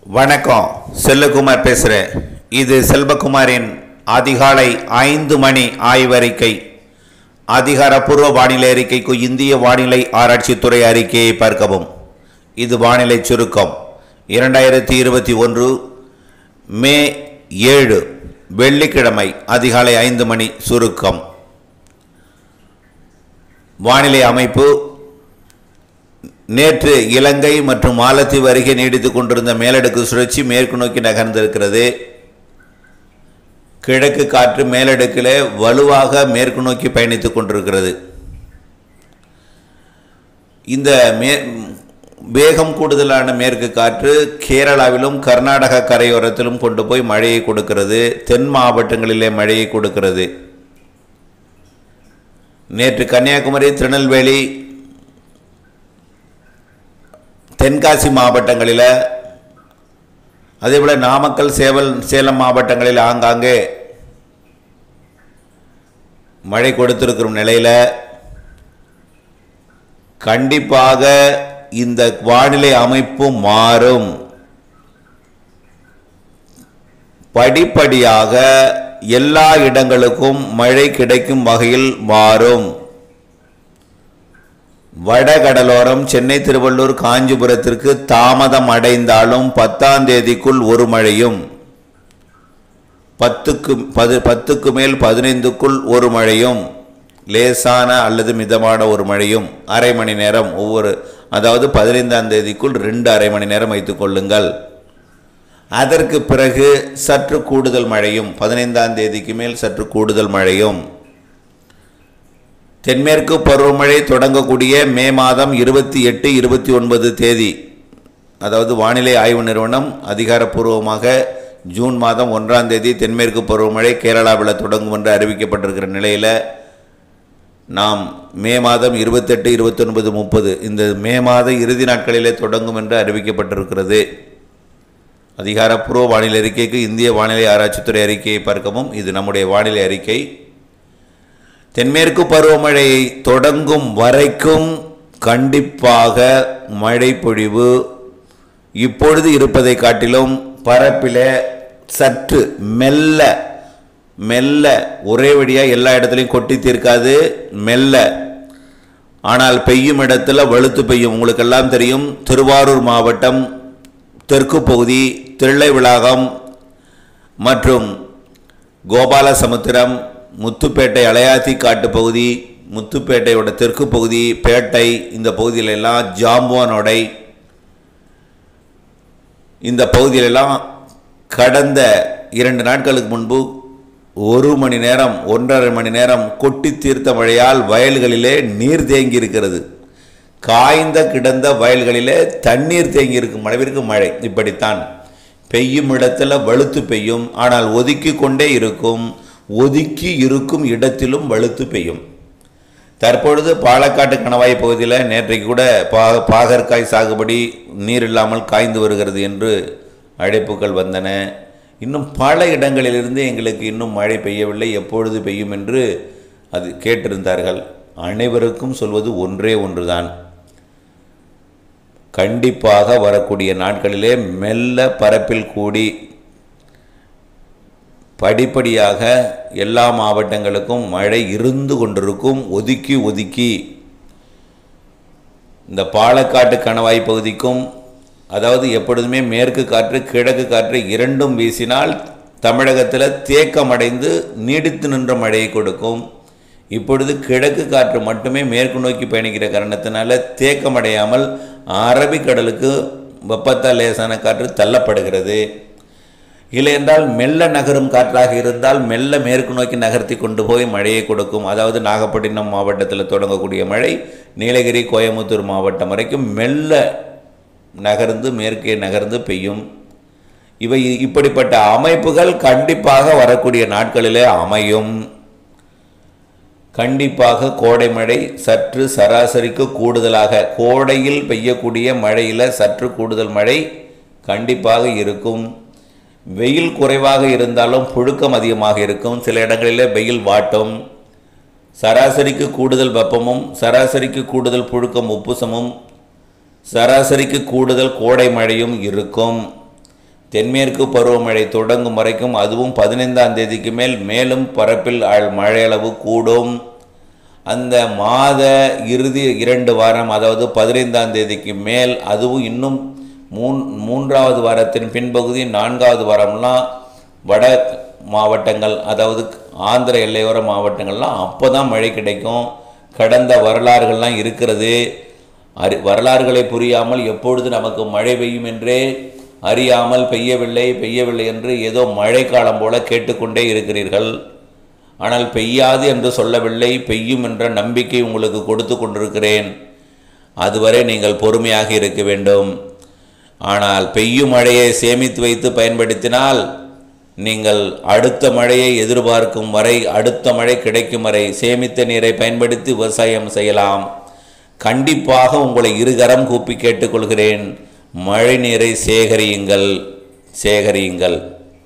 வணக்கம் செல்லகுமார் பேசுகிறேன் இது செல்வகுமாரின் அதிகாலை ஐந்து மணி ஆய்வறிக்கை அதிகாரப்பூர்வ வானிலை அறிக்கைக்கு இந்திய வானிலை ஆராய்ச்சித்துறை அறிக்கையை பார்க்கவும் இது வானிலை சுருக்கம் இரண்டாயிரத்தி இருபத்தி ஒன்று மே ஏழு வெள்ளிக்கிழமை அதிகாலை ஐந்து மணி சுருக்கம் வானிலை அமைப்பு நேற்று இலங்கை மற்றும் மாலத்தீவு அருகே நீடித்துக் கொண்டிருந்த மேலடுக்கு சுழற்சி மேற்கு நோக்கி நகர்ந்திருக்கிறது கிழக்கு காற்று மேலடுக்கில் வலுவாக மேற்கு நோக்கி பயணித்துக் கொண்டிருக்கிறது இந்த மே வேகம் கூடுதலான மேற்கு காற்று கேரளாவிலும் கர்நாடக கரையோரத்திலும் கொண்டு போய் மழையை கொடுக்கிறது தென் மாவட்டங்களிலே மழையை கொடுக்கிறது நேற்று கன்னியாகுமரி திருநெல்வேலி தென்காசி மாவட்டங்களில் அதேபோல் நாமக்கல் சேவல் சேலம் மாவட்டங்களில் ஆங்காங்கே மழை கொடுத்திருக்கிற நிலையில் கண்டிப்பாக இந்த வானிலை அமைப்பு மாறும் படிப்படியாக எல்லா இடங்களுக்கும் மழை கிடைக்கும் வகையில் மாறும் வடகடலோரம் சென்னை திருவள்ளூர் காஞ்சிபுரத்திற்கு தாமதம் அடைந்தாலும் பத்தாம் தேதிக்குள் ஒரு மழையும் பத்துக்கு பது பத்துக்கு மேல் பதினைந்துக்குள் ஒரு மழையும் லேசான அல்லது மிதமான ஒரு மழையும் அரை மணி நேரம் ஒவ்வொரு அதாவது பதினைந்தாம் தேதிக்குள் ரெண்டு அரை மணி நேரம் வைத்துக் கொள்ளுங்கள் அதற்கு பிறகு சற்று கூடுதல் மழையும் பதினைந்தாம் தேதிக்கு மேல் சற்று கூடுதல் மழையும் தென்மேற்கு பருவமழை தொடங்கக்கூடிய மே மாதம் இருபத்தி எட்டு இருபத்தி ஒன்பது தேதி அதாவது வானிலை ஆய்வு நிறுவனம் அதிகாரப்பூர்வமாக ஜூன் மாதம் ஒன்றாம் தேதி தென்மேற்கு பருவமழை கேரளாவில் தொடங்கும் என்று அறிவிக்கப்பட்டிருக்கிற நிலையில் நாம் மே மாதம் இருபத்தெட்டு இருபத்தொன்பது முப்பது இந்த மே மாத இறுதி நாட்களிலே தொடங்கும் என்று அறிவிக்கப்பட்டிருக்கிறது அதிகாரப்பூர்வ வானிலை அறிக்கைக்கு இந்திய வானிலை ஆராய்ச்சித்துறை அறிக்கையை பார்க்கவும் இது நம்முடைய வானிலை அறிக்கை தென்மேற்கு பருவமழை தொடங்கும் வரைக்கும் கண்டிப்பாக மழை பொழிவு இப்பொழுது இருப்பதை காட்டிலும் பரப்பில் சற்று மெல்ல மெல்ல ஒரே வழியாக எல்லா இடத்துலையும் கொட்டி தீர்க்காது மெல்ல ஆனால் பெய்யும் இடத்துல வலுத்து பெய்யும் உங்களுக்கெல்லாம் தெரியும் திருவாரூர் மாவட்டம் தெற்கு பகுதி தில்லை விளாகம் மற்றும் கோபாலசமுத்திரம் முத்துப்பேட்டை அலையாத்தி காட்டு பகுதி முத்துப்பேட்டையோட தெற்கு பகுதி பேட்டை இந்த பகுதியிலெல்லாம் ஜாம்புவானோடை இந்த பகுதியிலெல்லாம் கடந்த இரண்டு நாட்களுக்கு முன்பு ஒரு மணி நேரம் ஒன்றரை மணி நேரம் கொட்டி தீர்த்த மழையால் வயல்களிலே நீர் தேங்கி இருக்கிறது காய்ந்த கிடந்த வயல்களிலே தண்ணீர் தேங்கி இருக்கும் அளவிற்கு மழை இப்படித்தான் பெய்யும் இடத்துல வலுத்து பெய்யும் ஆனால் ஒதுக்கி கொண்டே இருக்கும் ஒதுக்கி இருக்கும் இடத்திலும் வலுத்து பெய்யும் தற்பொழுது பாலக்காட்டு கணவாய் பகுதியில் நேற்றைக்கு கூட பா பாகற்காய் சாகுபடி நீர் இல்லாமல் காய்ந்து வருகிறது என்று அழைப்புகள் வந்தன இன்னும் பல இடங்களிலிருந்து எங்களுக்கு இன்னும் மழை பெய்யவில்லை எப்பொழுது பெய்யும் என்று அது கேட்டிருந்தார்கள் அனைவருக்கும் சொல்வது ஒன்றே ஒன்றுதான் கண்டிப்பாக வரக்கூடிய நாட்களிலே மெல்ல பரப்பில் கூடி படிப்படியாக எல்லா மாவட்டங்களுக்கும் மழை இருந்து கொண்டிருக்கும் ஒதுக்கி ஒதுக்கி இந்த பாலக்காட்டு கணவாய் பகுதிக்கும் அதாவது எப்பொழுதுமே மேற்கு காற்று கிழக்கு காற்று இரண்டும் வீசினால் தமிழகத்தில் தேக்கமடைந்து நீடித்து நின்ற மழையை கொடுக்கும் இப்பொழுது கிழக்கு காற்று மட்டுமே மேற்கு நோக்கி பயணிக்கிற காரணத்தினால தேக்கமடையாமல் அரபிக்கடலுக்கு வெப்பத்தால் லேசான காற்று தள்ளப்படுகிறது இல்லை என்றால் மெல்ல நகரும் காற்றாக இருந்தால் மெல்ல மேற்கு நோக்கி நகர்த்தி கொண்டு போய் மழையை கொடுக்கும் அதாவது நாகப்பட்டினம் மாவட்டத்தில் தொடங்கக்கூடிய மழை நீலகிரி கோயம்புத்தூர் மாவட்டம் வரைக்கும் மெல்ல நகர்ந்து மேற்கே நகர்ந்து பெய்யும் இவை இப்படிப்பட்ட அமைப்புகள் கண்டிப்பாக வரக்கூடிய நாட்களிலே அமையும் கண்டிப்பாக கோடை மழை சற்று சராசரிக்கு கூடுதலாக கோடையில் பெய்யக்கூடிய மழையில் சற்று கூடுதல் மழை கண்டிப்பாக இருக்கும் வெயில் குறைவாக இருந்தாலும் புழுக்கம் அதிகமாக இருக்கும் சில இடங்களில் வெயில் வாட்டும் சராசரிக்கு கூடுதல் வெப்பமும் சராசரிக்கு கூடுதல் புழுக்கம் உப்புசமும் சராசரிக்கு கூடுதல் கோடை மழையும் இருக்கும் தென்மேற்கு பருவமழை தொடங்கும் வரைக்கும் அதுவும் பதினைந்தாம் தேதிக்கு மேல் மேலும் பரப்பில் அ- மழையளவு கூடும் அந்த மாத இறுதி இரண்டு வாரம் அதாவது பதினைந்தாம் தேதிக்கு மேல் அதுவும் இன்னும் மூன் மூன்றாவது வாரத்தின் பின்பகுதி நான்காவது வாரம்லாம் வட மாவட்டங்கள் அதாவது ஆந்திர எல்லையோர மாவட்டங்கள்லாம் அப்போ தான் மழை கிடைக்கும் கடந்த வரலாறுகள்லாம் இருக்கிறது அறி வரலாறுகளை புரியாமல் எப்பொழுது நமக்கு மழை பெய்யும் என்றே அறியாமல் பெய்யவில்லை பெய்யவில்லை என்று ஏதோ மழைக்காலம் போல கேட்டுக்கொண்டே இருக்கிறீர்கள் ஆனால் பெய்யாது என்று சொல்லவில்லை பெய்யும் என்ற நம்பிக்கை உங்களுக்கு கொடுத்து கொண்டிருக்கிறேன் அதுவரை நீங்கள் பொறுமையாக இருக்க வேண்டும் ஆனால் பெய்யும் மழையை சேமித்து வைத்து பயன்படுத்தினால் நீங்கள் அடுத்த மழையை எதிர்பார்க்கும் வரை அடுத்த மழை கிடைக்கும் வரை சேமித்த நீரை பயன்படுத்தி விவசாயம் செய்யலாம் கண்டிப்பாக உங்களை இருகரம் கூப்பி கேட்டுக்கொள்கிறேன் மழை நீரை சேகரியுங்கள் சேகரியுங்கள்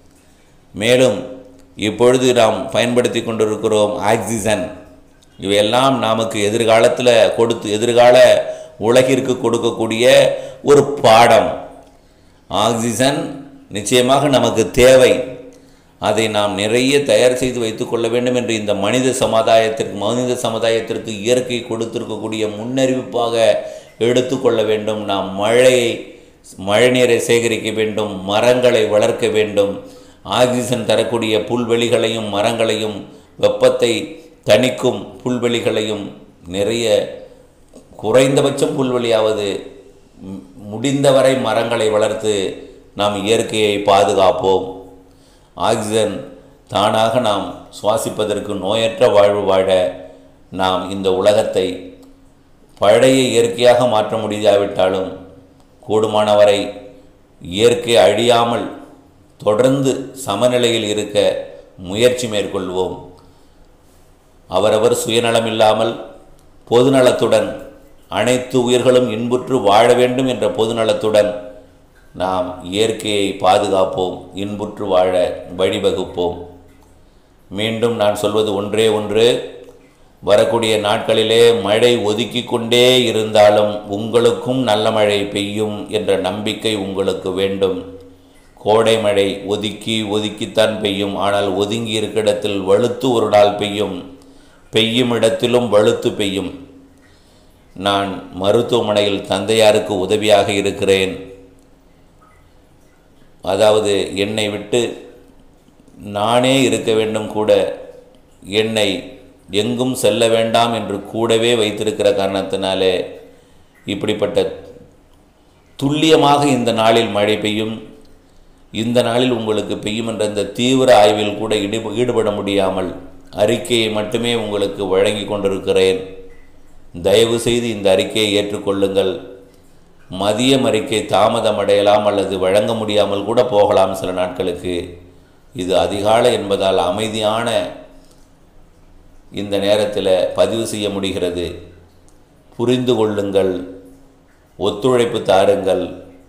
மேலும் இப்பொழுது நாம் பயன்படுத்தி கொண்டிருக்கிறோம் ஆக்சிஜன் இவையெல்லாம் நமக்கு எதிர்காலத்தில் கொடுத்து எதிர்கால உலகிற்கு கொடுக்கக்கூடிய ஒரு பாடம் ஆக்சிஜன் நிச்சயமாக நமக்கு தேவை அதை நாம் நிறைய தயார் செய்து வைத்துக்கொள்ள வேண்டும் என்று இந்த மனித சமுதாயத்திற்கு மனித சமுதாயத்திற்கு இயற்கை கொடுத்திருக்கக்கூடிய முன்னறிவிப்பாக எடுத்துக்கொள்ள வேண்டும் நாம் மழையை மழைநீரை சேகரிக்க வேண்டும் மரங்களை வளர்க்க வேண்டும் ஆக்சிஜன் தரக்கூடிய புல்வெளிகளையும் மரங்களையும் வெப்பத்தை தணிக்கும் புல்வெளிகளையும் நிறைய குறைந்தபட்சம் புல்வெளியாவது ம், முடிந்தவரை மரங்களை வளர்த்து நாம் இயற்கையை பாதுகாப்போம் ஆக்சிஜன் தானாக நாம் சுவாசிப்பதற்கு நோயற்ற வாழ்வு வாழ நாம் இந்த உலகத்தை பழைய இயற்கையாக மாற்ற முடியாவிட்டாலும் கூடுமானவரை இயற்கை அழியாமல் தொடர்ந்து சமநிலையில் இருக்க முயற்சி மேற்கொள்வோம் அவரவர் சுயநலம் இல்லாமல் பொதுநலத்துடன் அனைத்து உயிர்களும் இன்புற்று வாழ வேண்டும் என்ற பொதுநலத்துடன் நாம் இயற்கையை பாதுகாப்போம் இன்புற்று வாழ வழிவகுப்போம் மீண்டும் நான் சொல்வது ஒன்றே ஒன்று வரக்கூடிய நாட்களிலே மழை ஒதுக்கி கொண்டே இருந்தாலும் உங்களுக்கும் நல்ல மழை பெய்யும் என்ற நம்பிக்கை உங்களுக்கு வேண்டும் கோடை மழை ஒதுக்கி ஒதுக்கித்தான் பெய்யும் ஆனால் ஒதுங்கி இருக்க இடத்தில் வலுத்து ஒரு நாள் பெய்யும் பெய்யும் இடத்திலும் வலுத்து பெய்யும் நான் மருத்துவமனையில் தந்தையாருக்கு உதவியாக இருக்கிறேன் அதாவது என்னை விட்டு நானே இருக்க வேண்டும் கூட என்னை எங்கும் செல்ல வேண்டாம் என்று கூடவே வைத்திருக்கிற காரணத்தினாலே இப்படிப்பட்ட துல்லியமாக இந்த நாளில் மழை பெய்யும் இந்த நாளில் உங்களுக்கு பெய்யும் என்ற இந்த தீவிர ஆய்வில் கூட ஈடு ஈடுபட முடியாமல் அறிக்கையை மட்டுமே உங்களுக்கு வழங்கி கொண்டிருக்கிறேன் தயவு செய்து இந்த அறிக்கையை ஏற்றுக்கொள்ளுங்கள் மதியம் அறிக்கை தாமதம் அடையலாம் அல்லது வழங்க முடியாமல் கூட போகலாம் சில நாட்களுக்கு இது அதிகாலை என்பதால் அமைதியான இந்த நேரத்தில் பதிவு செய்ய முடிகிறது புரிந்து கொள்ளுங்கள் ஒத்துழைப்பு தாருங்கள்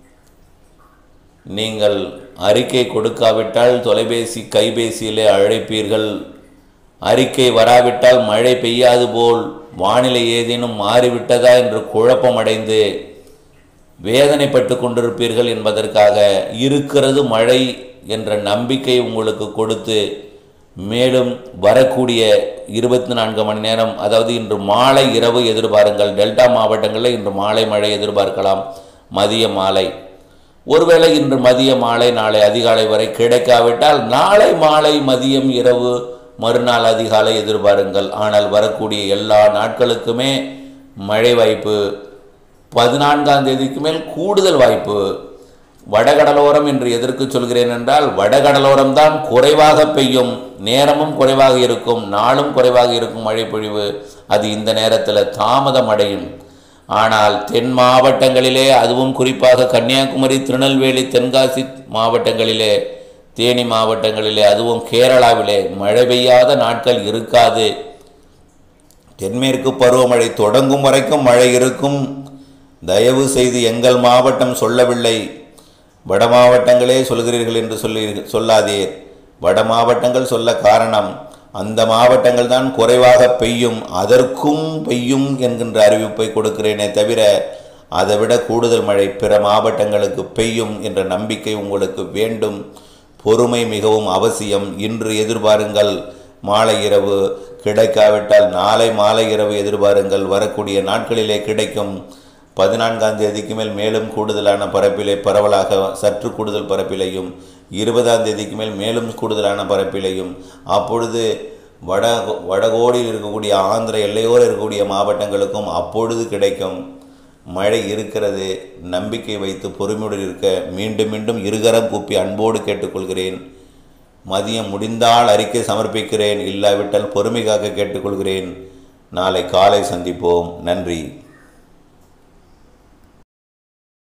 நீங்கள் அறிக்கை கொடுக்காவிட்டால் தொலைபேசி கைபேசியிலே அழைப்பீர்கள் அறிக்கை வராவிட்டால் மழை பெய்யாது போல் வானிலை ஏதேனும் மாறிவிட்டதா என்று குழப்பமடைந்து வேதனைப்பட்டு கொண்டிருப்பீர்கள் என்பதற்காக இருக்கிறது மழை என்ற நம்பிக்கை உங்களுக்கு கொடுத்து மேலும் வரக்கூடிய இருபத்தி நான்கு மணி நேரம் அதாவது இன்று மாலை இரவு எதிர்பாருங்கள் டெல்டா மாவட்டங்களில் இன்று மாலை மழை எதிர்பார்க்கலாம் மதிய மாலை ஒருவேளை இன்று மதிய மாலை நாளை அதிகாலை வரை கிடைக்காவிட்டால் நாளை மாலை மதியம் இரவு மறுநாள் அதிகாலை எதிர்பாருங்கள் ஆனால் வரக்கூடிய எல்லா நாட்களுக்குமே மழை வாய்ப்பு பதினான்காம் தேதிக்கு மேல் கூடுதல் வாய்ப்பு வடகடலோரம் என்று எதற்கு சொல்கிறேன் என்றால் வடகடலோரம் தான் குறைவாக பெய்யும் நேரமும் குறைவாக இருக்கும் நாளும் குறைவாக இருக்கும் மழை பொழிவு அது இந்த நேரத்தில் தாமதம் அடையும் ஆனால் தென் மாவட்டங்களிலே அதுவும் குறிப்பாக கன்னியாகுமரி திருநெல்வேலி தென்காசி மாவட்டங்களிலே தேனி மாவட்டங்களிலே அதுவும் கேரளாவிலே மழை பெய்யாத நாட்கள் இருக்காது தென்மேற்கு பருவமழை தொடங்கும் வரைக்கும் மழை இருக்கும் தயவு செய்து எங்கள் மாவட்டம் சொல்லவில்லை வட மாவட்டங்களே சொல்கிறீர்கள் என்று சொல்லி சொல்லாதீர் வட மாவட்டங்கள் சொல்ல காரணம் அந்த மாவட்டங்கள் தான் குறைவாக பெய்யும் அதற்கும் பெய்யும் என்கின்ற அறிவிப்பை கொடுக்கிறேனே தவிர அதைவிட கூடுதல் மழை பிற மாவட்டங்களுக்கு பெய்யும் என்ற நம்பிக்கை உங்களுக்கு வேண்டும் பொறுமை மிகவும் அவசியம் இன்று எதிர்பாருங்கள் மாலை இரவு கிடைக்காவிட்டால் நாளை மாலை இரவு எதிர்பாருங்கள் வரக்கூடிய நாட்களிலே கிடைக்கும் பதினான்காம் தேதிக்கு மேல் மேலும் கூடுதலான பரப்பிலே பரவலாக சற்று கூடுதல் பரப்பிலையும் இருபதாம் தேதிக்கு மேல் மேலும் கூடுதலான பரப்பிலையும் அப்பொழுது வட வடகோடியில் இருக்கக்கூடிய ஆந்திர எல்லையோடு இருக்கக்கூடிய மாவட்டங்களுக்கும் அப்பொழுது கிடைக்கும் மழை இருக்கிறது நம்பிக்கை வைத்து பொறுமையுடன் இருக்க மீண்டும் மீண்டும் இருகரம் கூப்பி அன்போடு கேட்டுக்கொள்கிறேன் மதியம் முடிந்தால் அறிக்கை சமர்ப்பிக்கிறேன் இல்லாவிட்டால் பொறுமை காக்க கேட்டுக்கொள்கிறேன் நாளை காலை சந்திப்போம் நன்றி